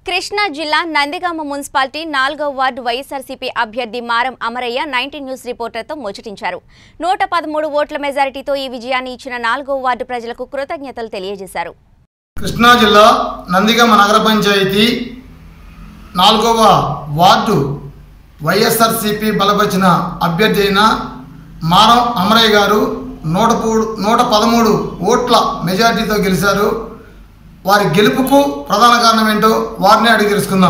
కృష్ణా జిల్లా నందిగామ మున్సిపాలిటీ నాలుగవ ward YSRCP అభ్యర్థి మారం అమరయ్య నైన్టీన్ న్యూస్ రిపోర్టర్తో ముచ్చటించారు నూట పదమూడు ఓట్ల మెజారిటీతో ఈ విజయాన్ని ఇచ్చిన నాలుగవ వార్డు ప్రజలకు కృతజ్ఞతలు తెలియజేశారు కృష్ణా జిల్లా నందిగామ నగర పంచాయతీ నాలుగవ వార్డు వైఎస్ఆర్సిపి బలపరిచిన అభ్యర్థి అయిన మారం అమరయ్య గారు నూట మూడు నూట పదమూడు ఓట్ల మెజార్టీతో గెలిచారు వారి గెలుపుకు ప్రధాన కారణం ఏంటో వారిని అడిగి తెలుసుకుందాం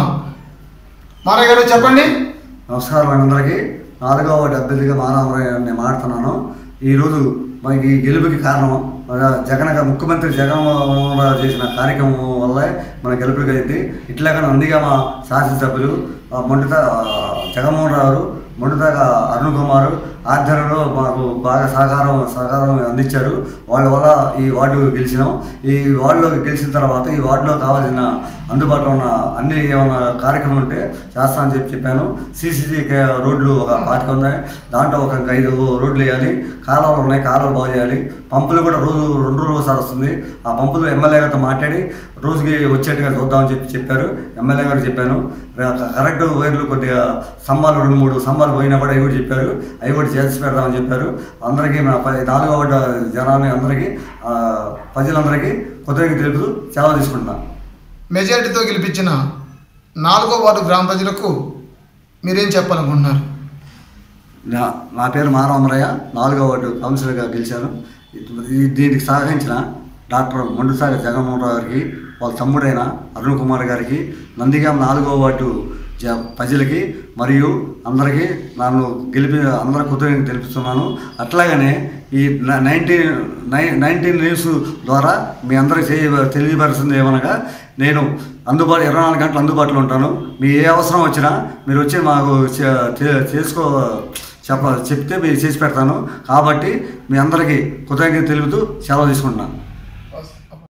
మారయ్య గారు చెప్పండి నమస్కారం అండి అందరికీ నాలుగవ వార్డు అభ్యర్థిగా మానవరాయ నేను మాట్లాడుతున్నాను ఈరోజు మనకి ఈ గెలుపుకి కారణం మన జగన్ గారు ముఖ్యమంత్రి జగన్మోహన్ రావు చేసిన కార్యక్రమం వల్లే మన గెలుపుకి అయింది ఇట్లాగా నందిగా మా శాసనసభ్యులు ఆ, మొండిత ఆ, జగన్మోహన్ రావు గారు మొండితగా అరుణ్ కుమార్ ఆధ్వర్యంలో మాకు బాగా సహకారం సహకారం అందించారు వాళ్ళ వల్ల ఈ వార్డు గెలిచినాం ఈ వార్డులో గెలిచిన తర్వాత ఈ వార్డులో కావాల్సిన అందుబాటులో ఉన్న అన్ని ఏమైనా కార్యక్రమం ఉంటే చేస్తానని చెప్పి చెప్పాను సిసిసి రోడ్లు ఒక పాతిక ఉన్నాయి దాంట్లో ఒక ఐదు రోడ్లు వేయాలి కాలువలు ఉన్నాయి కాలువలు బాగు చేయాలి పంపులు కూడా రోజు రెండు రోజులు ఒకసారి వస్తుంది ఆ పంపులు ఎమ్మెల్యే గారితో మాట్లాడి రోజుకి వచ్చేట్టుగా చూద్దామని చెప్పి చెప్పారు ఎమ్మెల్యే గారు చెప్పాను కరెక్ట్ వైర్లు కొద్దిగా స్తంభాలు రెండు మూడు స్తంభాలు పోయినా కూడా అవి కూడా చెప్పారు అవి కూడా చేసి పెడదామని చెప్పారు అందరికీ మా ప- నాలుగో వార్డు జనాన్ని అందరికీ ఆ, ప్రజలందరికీ కొద్దిగా తెలుపుతూ సెలవు తీసుకుంటున్నాను మెజారిటీతో గెలిపించిన నాలుగో వార్డు గ్రామ ప్రజలకు మీరేం చెప్పాలనుకుంటున్నారు నా నా పేరు మానవమరయ్య నాలుగో వార్డు కౌన్సిలర్గా గెలిచాను ఈ- దీనికి సహకరించిన డాక్టర్ మొండుసాగర్ జగన్మోహన్ రావు గారికి వాళ్ళ తమ్ముడైన అరుణ్ కుమార్ గారికి నందిగాం నాలుగో వార్డు జ ప్రజలకి మరియు అందరికీ నన్ను గెలిపి అందరి కృతజ్ఞత తెలుపుతున్నాను అట్లాగనే ఈ నైన్టీన్ నై నైన్టీన్ న్యూస్ ద్వారా మీ అందరికి చేయ తెలియపరుస్తుంది ఏమనగా నేను అందుబాటు ఇరవై నాలుగు గంటలు అందుబాటులో ఉంటాను మీ ఏ అవసరం వచ్చినా మీరు వచ్చి మాకు చే- చే- చేసుకో చెప్ప చెప్తే మీరు చేసి పెడతాను కాబట్టి మీ అందరికీ కృతజ్ఞత తెలుపుతూ సెలవు తీసుకుంటున్నాను